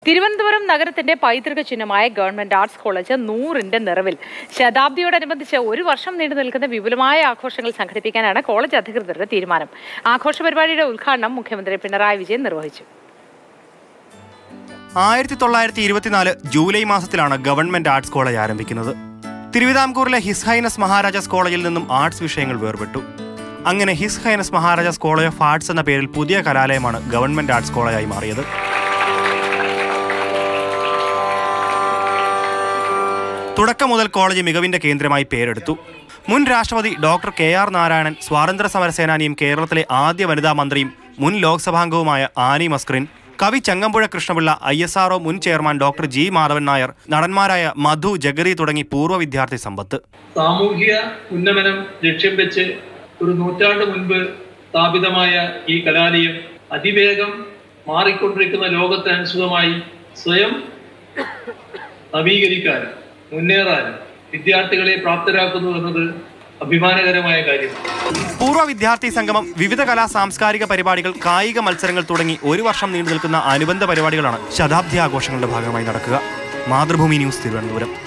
തിരുവനന്തപുരം നഗരത്തിന്റെ പൈതൃക ചിഹ്നമായ government arts college നൂറിന്റെ നിറവിൽ ശതാബ്ദിയോടനുബന്ധിച്ച് ഒരു വർഷം നീണ്ടു നിൽക്കുന്ന വിപുലമായ ആഘോഷങ്ങൾ സംഘടിപ്പിക്കാനാണ് കോളേജ് അധികൃതരുടെ തീരുമാനം ആഘോഷ പരിപാടിയുടെ ഉദ്ഘാടനം മുഖ്യമന്ത്രി പിണറായി വിജയൻ നിർവഹിച്ചു ആയിരത്തി തൊള്ളായിരത്തി ഇരുപത്തിനാല് ജൂലൈ മാസത്തിലാണ് ഗവൺമെന്റ് ആർട്സ് കോളേജ് ആരംഭിക്കുന്നത് തിരുവിതാംകൂറിലെ ഹിസ് ഹൈനസ് മഹാരാജാസ് കോളേജിൽ നിന്നും ആർട്സ് വിഷയങ്ങൾ വേർപെട്ടു അങ്ങനെ his highness Maharaja's college of arts എന്ന പേരിൽ പുതിയ കലാലയമാണ് ഗവൺമെന്റ് ആർട്സ് കോളേജായി മാറിയത് തുടക്കം മുതൽ കോളേജ് മികവിന്റെ കേന്ദ്രമായി പേരെടുത്തു മുൻ രാഷ്ട്രപതി ഡോക്ടർ കെ ആർ നാരായണൻ സ്വാതന്ത്ര്യ സമര സേനാനിയും കേരളത്തിലെ ആദ്യ വനിതാ മന്ത്രിയും മുൻ ലോക്സഭാംഗവുമായ ആനി മസ്ക്രിൻ കവി Changampuzha Krishna Pillai I S R O മുൻ chairman doctor G Madhavan Nair നടന്മാരായ മധു ജഗറി തുടങ്ങി പൂർവ്വ വിദ്യാർത്ഥി സമ്പത്ത് സാമൂഹിക ഉന്നമനം ലക്ഷ്യം വെച്ച് ഒരു നൂറ്റാണ്ട് മുൻപ് സ്ഥാപിതമായ ഈ കലാലയം അതിവേഗം മാറിക്കൊണ്ടിരിക്കുന്ന ലോകത്തിനനുസൃതമായി സ്വയം നവീകരിക്കാനും മുന്നേറാനും വിദ്യാർത്ഥികളെ പ്രാപ്തരാക്കുന്നു എന്നത് അഭിമാനകരമായ കാര്യമാണ് പൂർവ്വ വിദ്യാർത്ഥി സംഗമം വിവിധ കലാ സാംസ്കാരിക പരിപാടികൾ കായിക മത്സരങ്ങൾ തുടങ്ങി ഒരു വർഷം നീണ്ടു നിൽക്കുന്ന അനുബന്ധ പരിപാടികളാണ് ശതാബ്ദി ആഘോഷങ്ങളുടെ ഭാഗമായി നടക്കുക മാതൃഭൂമി ന്യൂസ് തിരുവനന്തപുരം